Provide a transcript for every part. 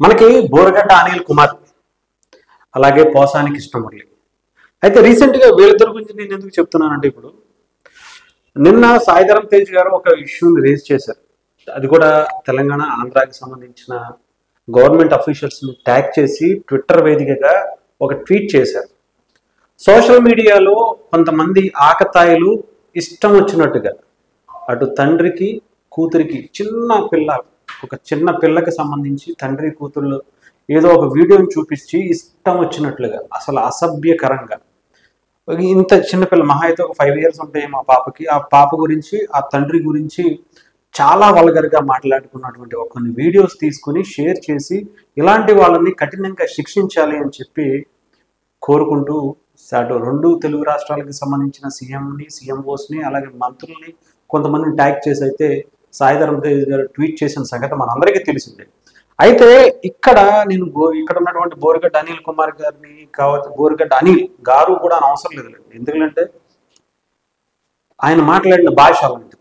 మనకి బోరగడ్డ అనిల్ కుమార్ అలాగే పోసాని కృష్ణమురళి అయితే రీసెంట్గా వీళ్ళిద్దరి గురించి నేను ఎందుకు చెప్తున్నానంటే ఇప్పుడు నిన్న సాయిధరం తేజ్ గారు ఒక ఇష్యూని రేజ్ చేశారు అది కూడా తెలంగాణ ఆంధ్రాకి సంబంధించిన గవర్నమెంట్ అఫీషియల్స్ని ట్యాగ్ చేసి ట్విట్టర్ వేదికగా ఒక ట్వీట్ చేశారు సోషల్ మీడియాలో కొంతమంది ఆకతాయిలు ఇష్టం వచ్చినట్టుగా అటు తండ్రికి కూతురికి చిన్న పిల్ల ఒక చిన్న పిల్లకి సంబంధించి తండ్రి కూతుళ్ళు ఏదో ఒక వీడియోని చూపించి ఇష్టం వచ్చినట్లుగా అసలు అసభ్యకరంగా ఇంత చిన్నపిల్ల మహా అయితే ఒక ఫైవ్ ఇయర్స్ ఉంటాయి మా పాపకి ఆ పాప గురించి ఆ తండ్రి గురించి చాలా వల్గర్గా మాట్లాడుకున్నటువంటి ఒక కొన్ని వీడియోస్ తీసుకుని షేర్ చేసి ఇలాంటి వాళ్ళని కఠినంగా శిక్షించాలి అని చెప్పి కోరుకుంటూ అటు రెండు తెలుగు రాష్ట్రాలకు సంబంధించిన సీఎంని సీఎంఓస్ని అలాగే మంత్రుల్ని కొంతమందిని ట్యాగ్ చేసి అయితే సాయిధరం తేజ్ గారు ట్వీట్ చేసిన సంగతి మనందరికీ తెలిసిందే అయితే ఇక్కడ నేను బో- ఇక్కడ ఉన్నటువంటి బోరగడ్డ అనిల్ కుమార్ గారిని కావచ్చు బోరగడ్డ అనిల్ గారు కూడా అని అవసరం లేదు ఎందుకంటే ఆయన మాట్లాడిన భాష అలాంటిది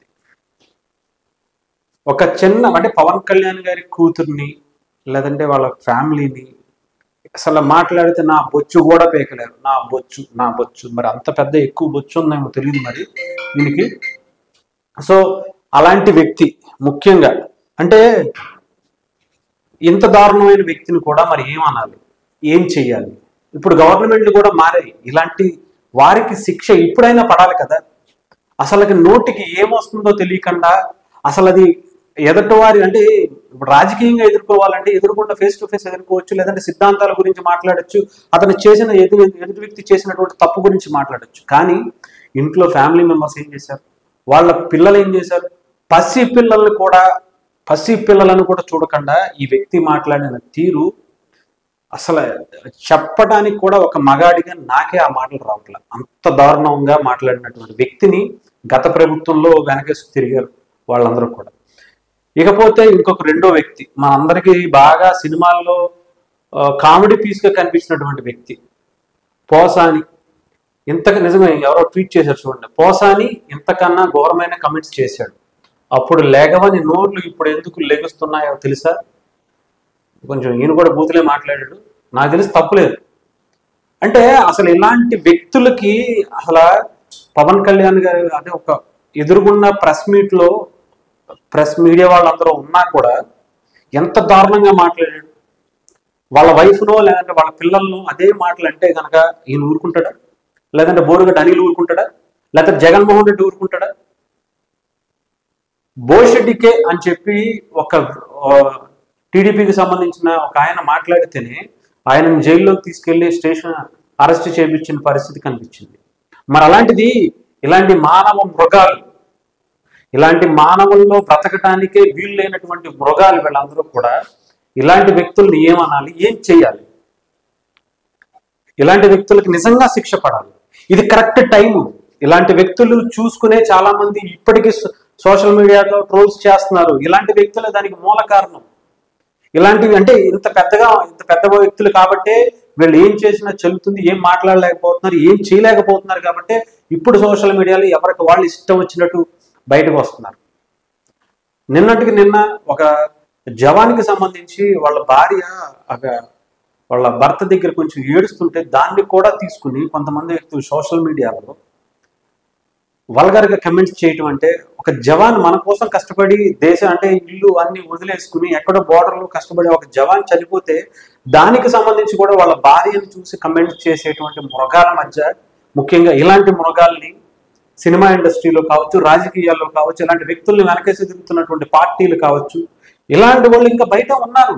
ఒక చిన్న అంటే పవన్ కళ్యాణ్ గారి కూతుర్ని లేదంటే వాళ్ళ ఫ్యామిలీని అసలు మాట్లాడితే నా బొచ్చు కూడా పేకలేరు నా బొచ్చు నా బొచ్చు మరి అంత పెద్ద ఎక్కువ బొచ్చు ఉందేమో తెలియదు మరి దీనికి సో అలాంటి వ్యక్తి ముఖ్యంగా అంటే ఇంత దారుణమైన వ్యక్తిని కూడా మరి ఏమనాలి ఏం చెయ్యాలి ఇప్పుడు గవర్నమెంట్లు కూడా మారాయి ఇలాంటి వారికి శిక్ష ఇప్పుడైనా పడాలి కదా అసలుకి నోటికి ఏమొస్తుందో తెలియకుండా అసలు అది ఎదుటివారి అంటే ఇప్పుడు రాజకీయంగా ఎదుర్కోవాలంటే ఎదుర్కొంటే ఫేస్ టు ఫేస్ ఎదుర్కోవచ్చు లేదంటే సిద్ధాంతాల గురించి మాట్లాడొచ్చు అతను చేసిన ఎదురు ఎదుటి వ్యక్తి చేసినటువంటి తప్పు గురించి మాట్లాడొచ్చు కానీ ఇంట్లో ఫ్యామిలీ మెంబర్స్ ఏం చేశారు వాళ్ళ పిల్లలు ఏం చేశారు పసి పిల్లల్ని కూడా పసి పిల్లలను కూడా చూడకుండా ఈ వ్యక్తి మాట్లాడిన తీరు అసలు చెప్పడానికి కూడా ఒక మగాడిగా నాకే ఆ మాటలు రావట్లే అంత దారుణంగా మాట్లాడినటువంటి వ్యక్తిని గత ప్రభుత్వంలో వెనకేసి తిరిగారు వాళ్ళందరూ కూడా ఇకపోతే ఇంకొక రెండో వ్యక్తి మనందరికీ బాగా సినిమాల్లో కామెడీ పీస్గా కనిపించినటువంటి వ్యక్తి పోసాని ఇంతకు నిజంగా ఎవరో ట్వీట్ చేశారు చూడండి పోసాని ఇంతకన్నా ఘోరమైన కమెంట్స్ చేశాడు అప్పుడు లేగవని నోర్లు ఇప్పుడు ఎందుకు లెగుస్తున్నాయో తెలుసా కొంచెం ఈయన కూడా బూతులే మాట్లాడాడు నాకు తెలిసి తప్పులేదు అంటే అసలు ఇలాంటి వ్యక్తులకి అసలు పవన్ కళ్యాణ్ గారు అదే ఒక ఎదురుగున్న ప్రెస్ మీట్ లో ప్రెస్ మీడియా వాళ్ళందరూ ఉన్నా కూడా ఎంత దారుణంగా మాట్లాడాడు వాళ్ళ వైఫ్నో లేదంటే వాళ్ళ పిల్లలను అదే మాటలు అంటే కనుక ఈయన ఊరుకుంటాడా లేదంటే బోరుగడ్డ అనిల్ ఊరుకుంటాడా లేకపోతే జగన్మోహన్ రెడ్డి ఊరుకుంటాడా బోషెడ్డికే అని చెప్పి ఒక టీడీపీకి సంబంధించిన ఒక ఆయన మాట్లాడితేనే ఆయనను జైల్లోకి తీసుకెళ్లి స్టేషన్ అరెస్ట్ చేయించిన పరిస్థితి కనిపించింది మరి అలాంటిది ఇలాంటి మానవ మృగాలు ఇలాంటి మానవుల్లో బ్రతకటానికే వీలు లేనటువంటి మృగాలు వీళ్ళందరూ కూడా ఇలాంటి వ్యక్తుల్ని ఏమనాలి ఏం చేయాలి ఇలాంటి వ్యక్తులకు నిజంగా శిక్ష పడాలి ఇది కరెక్ట్ టైం ఇలాంటి వ్యక్తులు చూసుకునే చాలా మంది ఇప్పటికీ సో- సోషల్ మీడియాలో ట్రోల్స్ చేస్తున్నారు ఇలాంటి వ్యక్తులే దానికి మూల కారణం ఇలాంటివి అంటే ఇంత పెద్దగా ఇంత పెద్ద వ్యక్తులు కాబట్టే వీళ్ళు ఏం చేసినా చెల్లుతుంది ఏం మాట్లాడలేకపోతున్నారు ఏం చేయలేకపోతున్నారు కాబట్టి ఇప్పుడు సోషల్ మీడియాలో ఎవరికి వాళ్ళు ఇష్టం వచ్చినట్టు బయటకు వస్తున్నారు నిన్నటికి నిన్న ఒక జవాన్కి సంబంధించి వాళ్ళ భార్య ఒక వాళ్ళ భర్త దగ్గర కొంచెం ఏడుస్తుంటే దాన్ని కూడా తీసుకుని కొంతమంది వ్యక్తులు సోషల్ మీడియాలో వల్గర్గా కమెంట్స్ చేయటం అంటే ఒక జవాన్ మన కోసం కష్టపడి దేశం అంటే ఇల్లు అన్ని వదిలేసుకుని ఎక్కడో బోర్డర్లో కష్టపడి ఒక జవాన్ చనిపోతే దానికి సంబంధించి కూడా వాళ్ళ భార్యను చూసి కమెంట్స్ చేసేటువంటి మృగాల మధ్య ముఖ్యంగా ఇలాంటి మృగాల్ని సినిమా ఇండస్ట్రీలో కావచ్చు రాజకీయాల్లో కావచ్చు ఇలాంటి వ్యక్తుల్ని వెనకేసి తిరుగుతున్నటువంటి పార్టీలు కావచ్చు ఇలాంటి వాళ్ళు ఇంకా బయట ఉన్నారు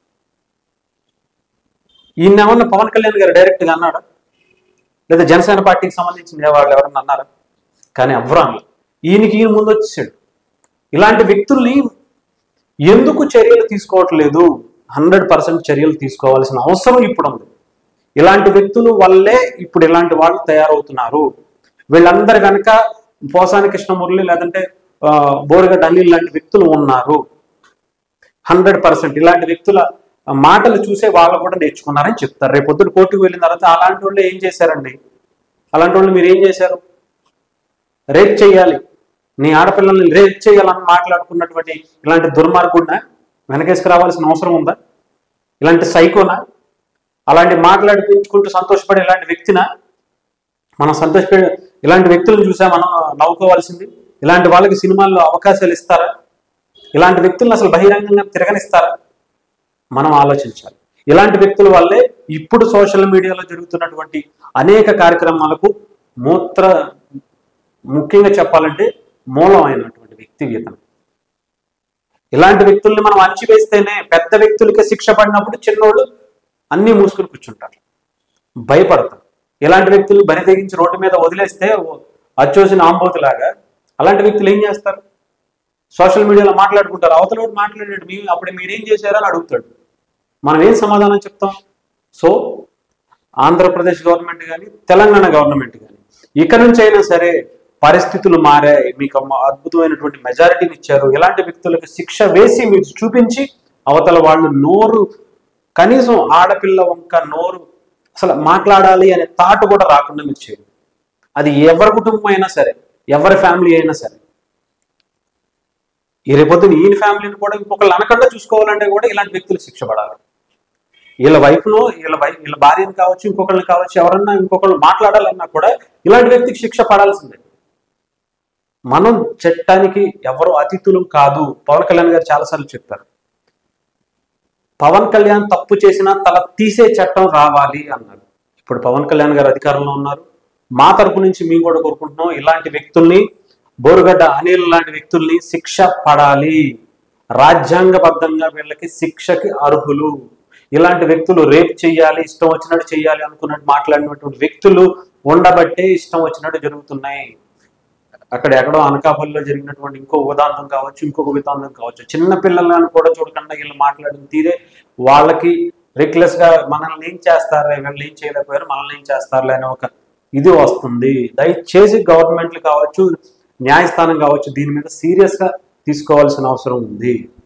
ఈయన ఏమన్నా పవన్ కళ్యాణ్ గారు డైరెక్ట్గా అన్నాడా లేదా జనసేన పార్టీకి సంబంధించిన వాళ్ళు ఎవరన్నా అన్నారా కానీ ఎవ్వరు అనలేదు ఈయనకి ఈయన ముందు వచ్చేసాడు ఇలాంటి వ్యక్తుల్ని ఎందుకు చర్యలు తీసుకోవట్లేదు హండ్రెడ్ పర్సెంట్ చర్యలు తీసుకోవాల్సిన అవసరం ఇప్పుడు ఉంది ఇలాంటి వ్యక్తులు వల్లే ఇప్పుడు ఇలాంటి వాళ్ళు తయారవుతున్నారు వీళ్ళందరి కనుక పోసాని కృష్ణమురళి లేదంటే ఆ, బోరగడ్డ అనిల్ లాంటి వ్యక్తులు ఉన్నారు హండ్రెడ్ పర్సెంట్ ఇలాంటి వ్యక్తుల మాటలు చూసే వాళ్ళు కూడా నేర్చుకున్నారని చెప్తారు రేపు పొద్దున కోర్టుకు వెళ్ళిన తర్వాత అలాంటి వాళ్ళు ఏం చేశారండి అలాంటి వాళ్ళు మీరు ఏం చేశారు రేప్ చేయాలి నీ ఆడపిల్లల్ని రేప్ చేయాలని మాట్లాడుకున్నటువంటి ఇలాంటి దుర్మార్గుడిన వెనకేసుకు రావాల్సిన అవసరం ఉందా ఇలాంటి సైకోనా అలాంటి మాట్లాడిపించుకుంటూ సంతోషపడే ఇలాంటి వ్యక్తినా మనం సంతోషపడే ఇలాంటి వ్యక్తులను చూసా మనం నవ్వుకోవాల్సింది ఇలాంటి వాళ్ళకి సినిమాల్లో అవకాశాలు ఇస్తారా ఇలాంటి వ్యక్తులను అసలు బహిరంగంగా తిరగనిస్తారా మనం ఆలోచించాలి ఇలాంటి వ్యక్తుల వల్లే ఇప్పుడు సోషల్ మీడియాలో జరుగుతున్నటువంటి అనేక కార్యక్రమాలకు మూత్ర ముఖ్యంగా చెప్పాలంటే మూలమైనటువంటి వ్యక్తి ఇతను ఇలాంటి వ్యక్తుల్ని మనం అణచివేస్తేనే పెద్ద వ్యక్తులకి శిక్ష పడినప్పుడు చిన్నోళ్ళు అన్నీ మూసుకుని కూర్చుంటారు భయపడతారు ఇలాంటి వ్యక్తులు బరి తెగించి రోడ్డు మీద వదిలేస్తే అచ్చోసిన ఆంబోతులాగా అలాంటి వ్యక్తులు ఏం చేస్తారు సోషల్ మీడియాలో మాట్లాడుకుంటారు అవతల మాట్లాడాడు మీ అప్పుడు మీరేం చేశారని అడుగుతాడు మనం ఏం సమాధానం చెప్తాం సో ఆంధ్రప్రదేశ్ గవర్నమెంట్ కానీ తెలంగాణ గవర్నమెంట్ కానీ ఇక నుంచి అయినా సరే పరిస్థితులు మారాయి మీకు అమ్మ అద్భుతమైనటువంటి మెజారిటీని ఇచ్చారు ఇలాంటి వ్యక్తులకు శిక్ష వేసి మీరు చూపించి అవతల వాళ్ళు నోరు కనీసం ఆడపిల్ల వంక నోరు అసలు మాట్లాడాలి అనే థాట్ కూడా రాకుండా మీరు చేయండి అది ఎవరి కుటుంబం అయినా సరే ఎవరి ఫ్యామిలీ అయినా సరే ఈ రేపొద్దున ఈయన ఫ్యామిలీని కూడా ఇంకొకళ్ళు అనకుండా చూసుకోవాలంటే కూడా ఇలాంటి వ్యక్తులు శిక్ష పడాలి వీళ్ళ వైఫ్ను వీళ్ళ వైఫ్ వీళ్ళ భార్యను కావచ్చు ఇంకొకళ్ళని కావచ్చు ఎవరన్నా ఇంకొకళ్ళు మాట్లాడాలన్నా కూడా ఇలాంటి వ్యక్తికి శిక్ష పడాల్సిందే మనం చట్టానికి ఎవరు అతిథులం కాదు పవన్ కళ్యాణ్ గారు చాలాసార్లు చెప్పారు పవన్ కళ్యాణ్ తప్పు చేసినా తల తీసే చట్టం రావాలి అన్నారు ఇప్పుడు పవన్ కళ్యాణ్ గారు అధికారంలో ఉన్నారు మా తరపు నుంచి మేము కూడా కోరుకుంటున్నాం ఇలాంటి వ్యక్తుల్ని బోరుగడ్డ అనిల్ లాంటి వ్యక్తుల్ని శిక్ష పడాలి రాజ్యాంగబద్ధంగా వీళ్ళకి శిక్షకి అర్హులు ఇలాంటి వ్యక్తులు రేప్ చేయాలి ఇష్టం వచ్చినట్టు చేయాలి అనుకున్నట్టు మాట్లాడినటువంటి వ్యక్తులు ఉండబట్టే ఇష్టం వచ్చినట్టు జరుగుతున్నాయి అక్కడ ఎక్కడో అనకాపల్లిలో జరిగినటువంటి ఇంకో ఉదాంతం కావచ్చు ఇంకొక ఉదాంతం కావచ్చు చిన్న పిల్లలను కూడా చూడకుండా వీళ్ళు మాట్లాడిన తీరే వాళ్ళకి రిక్లెస్ గా మనల్ని ఏం చేస్తారా వీళ్ళు ఏం చేయలేకపోయారు మనల్ని ఏం చేస్తారులే అనే ఒక ఇది వస్తుంది దయచేసి గవర్నమెంట్లు కావచ్చు న్యాయస్థానం కావచ్చు దీని మీద సీరియస్ గా తీసుకోవాల్సిన అవసరం ఉంది